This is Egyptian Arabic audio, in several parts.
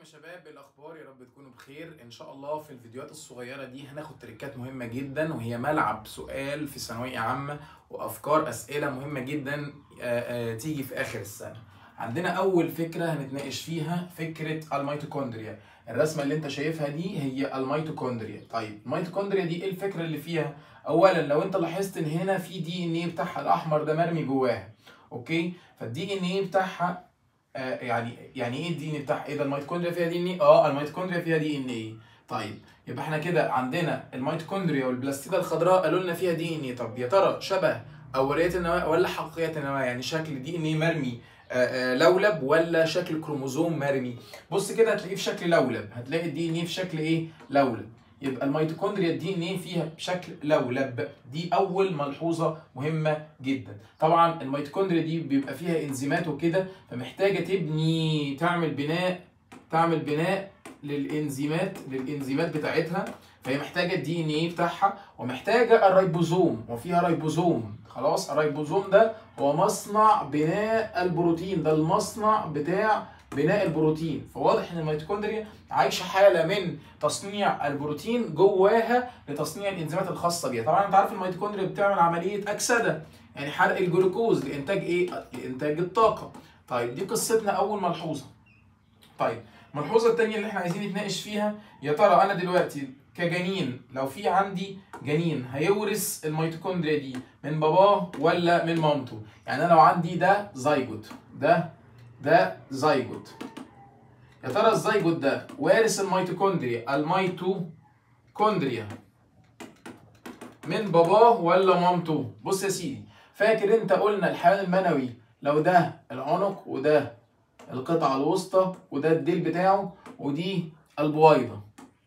يا شباب إيه الاخبار يا رب تكونوا بخير ان شاء الله في الفيديوهات الصغيره دي هناخد تريكات مهمه جدا وهي ملعب سؤال في ثانويه عامه وافكار اسئله مهمه جدا آه، آه، تيجي في اخر السنه عندنا اول فكره هنتناقش فيها فكره الميتوكوندريا الرسمه اللي انت شايفها دي هي الميتوكوندريا طيب الميتوكوندريا دي ايه الفكره اللي فيها اولا لو انت لاحظت ان هنا في دي ان ايه بتاعها الاحمر ده مرمي جواها اوكي فالدي ان ايه بتاعها آه يعني يعني ايه الدي ان ايه بتاعها ايه ده الميتوكوندريا فيها دي ان ايه اه الميتوكوندريا فيها دي ان ايه طيب يبقى احنا كده عندنا الميتوكوندريا والبلاستيده الخضراء قالوا لنا فيها دي ان ايه طب يا ترى شبه اوليات النواه ولا حقيقيه النواه يعني شكل دي ان ايه مرمي آه، آه، لولب ولا شكل كروموزوم مرمي بص كده هتلاقيه في شكل لولب هتلاقي الدي ان ايه في شكل ايه لولب يبقى الميتوكوندريا الدي ان ايه فيها بشكل لولب دي اول ملحوظه مهمه جدا طبعا الميتوكوندريا دي بيبقى فيها انزيمات وكده فمحتاجه تبني تعمل بناء تعمل بناء للانزيمات للانزيمات بتاعتها فهي محتاجه الدي ان ايه بتاعها ومحتاجه الريبوزوم وفيها ريبوزوم خلاص الريبوزوم ده هو مصنع بناء البروتين ده المصنع بتاع بناء البروتين فواضح ان الميتوكوندريا عايشه حاله من تصنيع البروتين جواها لتصنيع الانزيمات الخاصه بيها طبعا انت عارف الميتوكوندريا بتعمل عمليه اكسده يعني حرق الجلوكوز لانتاج ايه لانتاج الطاقه طيب دي قصتنا اول ملحوظه طيب الملحوظه الثانيه اللي احنا عايزين نتناقش فيها يا ترى انا دلوقتي كجنين لو في عندي جنين هيورث الميتوكوندريا دي من باباه ولا من مامته يعني انا لو عندي ده زيجوت ده ده زيجوت يا ترى الزيجوت ده وارث الميتوكوندريا الميتوكوندريا من باباه ولا مامته بص يا سيدي فاكر انت قلنا الحيوان المنوي لو ده العنق وده القطعة الوسطى وده الديل بتاعه ودي البويضة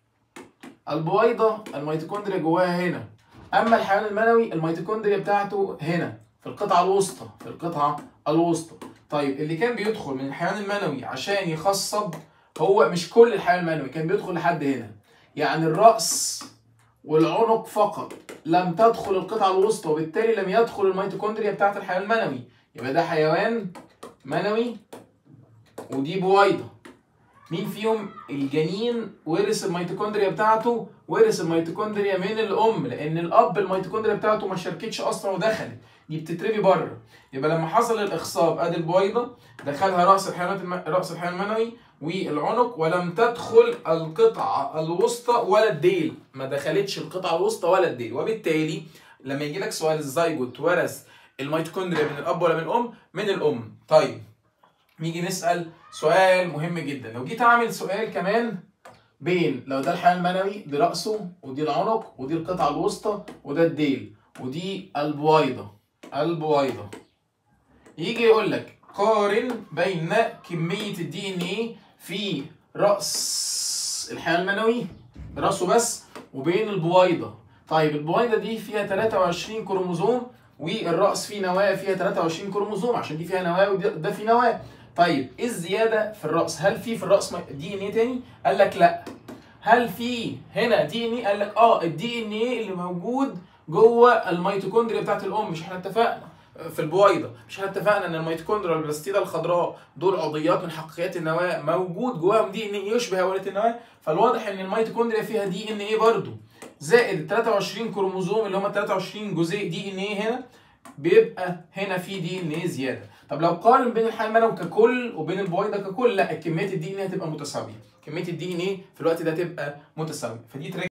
البويضة الميتوكوندريا جواها هنا أما الحيوان المنوي الميتوكوندريا بتاعته هنا في القطعة الوسطى في القطعة الوسطى طيب اللي كان بيدخل من الحيوان المنوي عشان يخصب هو مش كل الحيوان المنوي كان بيدخل لحد هنا يعني الرأس والعنق فقط لم تدخل القطعة الوسطى وبالتالي لم يدخل الميتوكوندريا بتاعت الحيوان المنوي يبقى ده حيوان منوي ودي بويضة مين فيهم الجنين ورث الميتوكوندريا بتاعته ورث الميتوكوندريا من الام لان الاب الميتوكوندريا بتاعته ما شاركتش اصلا ودخلت دي بتتربي بره يبقى لما حصل الاخصاب ادي البويضه دخلها راس الحيوانات الم... راس الحيوان المنوي والعنق ولم تدخل القطعه الوسطى ولا الديل ما دخلتش القطعه الوسطى ولا الديل وبالتالي لما يجي لك سؤال الزيجوت ورث الميتوكوندريا من الاب ولا من الام من الام طيب نيجي نسال سؤال مهم جدا لو جيت اعمل سؤال كمان بين لو ده الحيوان المنوي دي راسه ودي العنق ودي القطعه الوسطى وده الديل ودي البويضه البويضه يجي يقول لك قارن بين كميه الدي ان ايه في راس الحيوان المنوي راسه بس وبين البويضه طيب البويضه دي فيها 23 كروموزوم والراس فيه نواه فيها 23 كروموزوم عشان دي فيها نواه وده فيه نواه طيب ايه الزياده في الراس هل في في الراس دي ان ايه تاني قال لك لا هل في هنا دي ان ايه قال لك اه الدي ان ايه اللي موجود جوه الميتوكوندريا بتاعت الام مش احنا اتفقنا في البويضه مش احنا اتفقنا ان الميتوكوندريا والبلاستيده الخضراء دول عضيات من حقيقيات النواه موجود جواهم دي ان ايه يشبه اوليه النواه فالواضح ان الميتوكوندريا فيها دي ان ايه برضه زائد ال 23 كروموزوم اللي هم 23 جزيء دي ان ايه هنا بيبقى هنا في دي ان ايه زياده طب لو قارن بين الحيوان المنوي ككل وبين البويضه ككل لا كميه الدي ان ايه هتبقى متساويه كميه الدي ان ايه في الوقت ده تبقى متساويه فدي